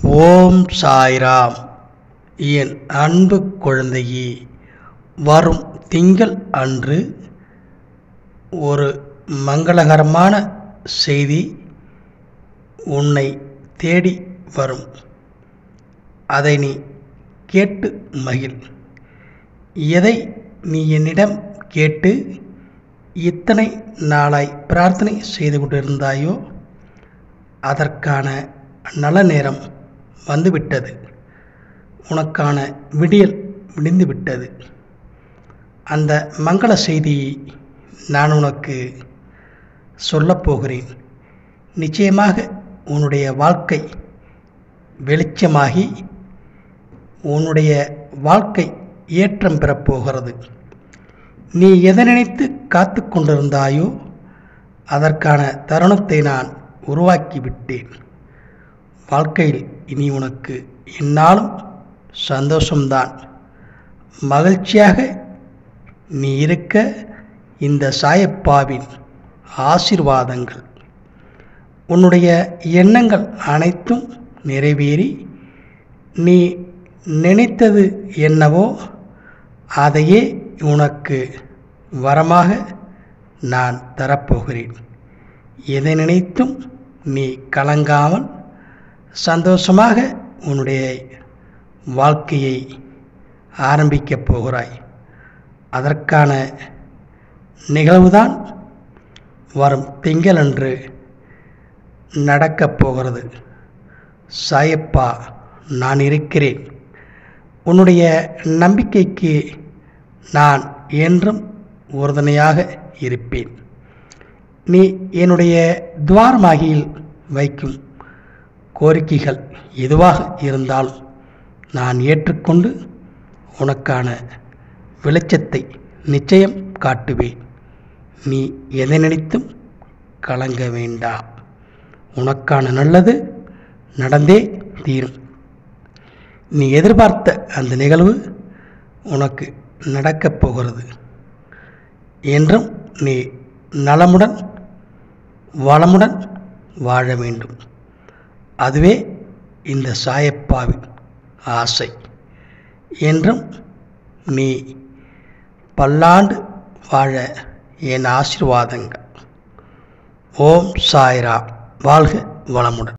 ஓம் சாய்ராம் என் அன்பு குழந்தையே வரும் திங்கள் அன்று ஒரு மங்களகரமான செய்தி உன்னை தேடி வரும் அதை நீ கேட்டு மகிழ் எதை நீ என்னிடம் கேட்டு இத்தனை நாளாய் பிரார்த்தனை செய்து கொண்டிருந்தாயோ அதற்கான நல்ல நேரம் வந்துவிட்டது உனக்கான விடியல் விடிந்து விட்டது அந்த மங்கள செய்தியை நான் உனக்கு சொல்லப்போகிறேன் நிச்சயமாக உன்னுடைய வாழ்க்கை வெளிச்சமாகி உன்னுடைய வாழ்க்கை ஏற்றம் பெறப்போகிறது நீ எதை நினைத்து காத்து கொண்டிருந்தாயோ அதற்கான தருணத்தை நான் உருவாக்கி விட்டேன் வாழ்க்கையில் இனி உனக்கு என்னாலும் சந்தோஷம்தான் மகிழ்ச்சியாக நீ இருக்க இந்த சாயப்பாவின் ஆசிர்வாதங்கள் உன்னுடைய எண்ணங்கள் அனைத்தும் நிறைவேறி நீ நினைத்தது என்னவோ அதையே உனக்கு வரமாக நான் தரப்போகிறேன் எதை நினைத்தும் நீ கலங்காமல் சந்தோஷமாக உன்னுடைய வாழ்க்கையை ஆரம்பிக்கப் போகிறாய் அதற்கான நிகழ்வுதான் வரும் திங்களன்று நடக்கப் போகிறது சாயப்பா நான் இருக்கிறேன் உன்னுடைய நம்பிக்கைக்கு நான் என்றும் உறுதுணையாக இருப்பேன் நீ என்னுடைய துவாரமாகியில் வைக்கும் கோரிக்கைகள் எதுவாக இருந்தாலும் நான் ஏற்றுக்கொண்டு உனக்கான வெளிச்சத்தை நிச்சயம் காட்டுவேன் நீ எதை நினைத்தும் கலங்க வேண்டாம் உனக்கான நல்லது நடந்தே தீரும் நீ எதிர்பார்த்த அந்த நிகழ்வு உனக்கு நடக்கப் போகிறது என்றும் நீ நலமுடன் வளமுடன் வாழ வேண்டும் அதுவே இந்த சாயப்பாவின் ஆசை என்றும் நீ பல்லாண்டு வாழ என் ஆசிர்வாதங்கள் ஓம் சாய்ராம் வாழ்க வளமுடன்